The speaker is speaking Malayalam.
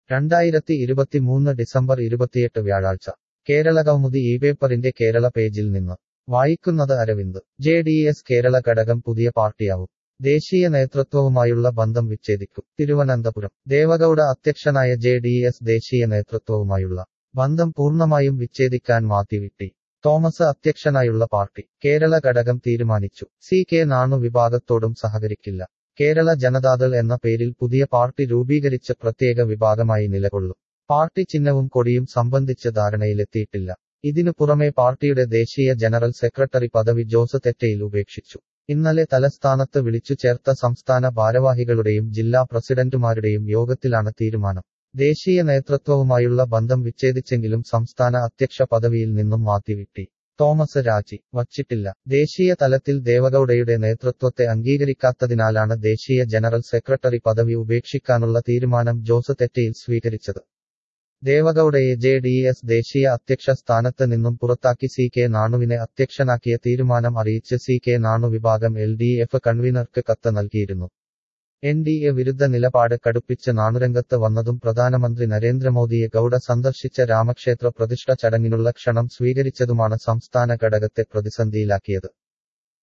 രണ്ടായിരത്തി ഇരുപത്തിമൂന്ന് ഡിസംബർ ഇരുപത്തിയെട്ട് വ്യാഴാഴ്ച കേരള കൗമുദി ഈ പേപ്പറിന്റെ കേരള പേജിൽ നിന്ന് വായിക്കുന്നത് Aravind J D S Kerala ഘടകം പുതിയ പാർട്ടിയാവും ദേശീയ നേതൃത്വവുമായുള്ള ബന്ധം വിച്ഛേദിക്കും തിരുവനന്തപുരം ദേവഗൌഡ അധ്യക്ഷനായ ജെ ഡി എസ് ദേശീയ നേതൃത്വവുമായുള്ള ബന്ധം പൂർണ്ണമായും വിച്ഛേദിക്കാൻ മാറ്റിവിട്ടി തോമസ് അധ്യക്ഷനായുള്ള പാർട്ടി കേരള ഘടകം തീരുമാനിച്ചു സി കെ നാണു വിഭാഗത്തോടും സഹകരിക്കില്ല കേരള ജനതാദൾ എന്ന പേരിൽ പുതിയ പാർട്ടി രൂപീകരിച്ച് പ്രത്യേക വിഭാഗമായി നിലകൊള്ളും പാർട്ടി ചിഹ്നവും കൊടിയും സംബന്ധിച്ച് ധാരണയിലെത്തിയിട്ടില്ല ഇതിനു പുറമെ പാർട്ടിയുടെ ദേശീയ ജനറൽ സെക്രട്ടറി പദവി ജോസ് തെറ്റയിൽ ഉപേക്ഷിച്ചു ഇന്നലെ തലസ്ഥാനത്ത് വിളിച്ചു ചേർത്ത സംസ്ഥാന ഭാരവാഹികളുടെയും ജില്ലാ പ്രസിഡന്റുമാരുടെയും യോഗത്തിലാണ് തീരുമാനം ദേശീയ നേതൃത്വവുമായുള്ള ബന്ധം വിച്ഛേദിച്ചെങ്കിലും സംസ്ഥാന അധ്യക്ഷ പദവിയിൽ നിന്നും മാറ്റിവിട്ടി തോമസ് രാജി വച്ചിട്ടില്ല ദേശീയ തലത്തിൽ ദേവഗൌഡയുടെ നേതൃത്വത്തെ അംഗീകരിക്കാത്തതിനാലാണ് ദേശീയ ജനറൽ സെക്രട്ടറി പദവി ഉപേക്ഷിക്കാനുള്ള തീരുമാനം ജോസ് തെറ്റയിൽ സ്വീകരിച്ചത് ദേവഗൌഡയെ ജെ ഡി എസ് ദേശീയ അധ്യക്ഷ സ്ഥാനത്ത് നിന്നും പുറത്താക്കി സി കെ നാണുവിനെ അധ്യക്ഷനാക്കിയ തീരുമാനം അറിയിച്ച് സി കെ നാണു വിഭാഗം എൽ ഡി എഫ് കൺവീനർക്ക് കത്ത് നൽകിയിരുന്നു എൻ ഡി എ വിരുദ്ധ നിലപാട് കടുപ്പിച്ച് നാണുരംഗത്ത് വന്നതും പ്രധാനമന്ത്രി നരേന്ദ്രമോദിയെ ഗൌഡ സന്ദർശിച്ച രാമക്ഷേത്ര പ്രതിഷ്ഠ ചടങ്ങിനുള്ള ക്ഷണം സ്വീകരിച്ചതുമാണ് സംസ്ഥാന ഘടകത്തെ പ്രതിസന്ധിയിലാക്കിയത്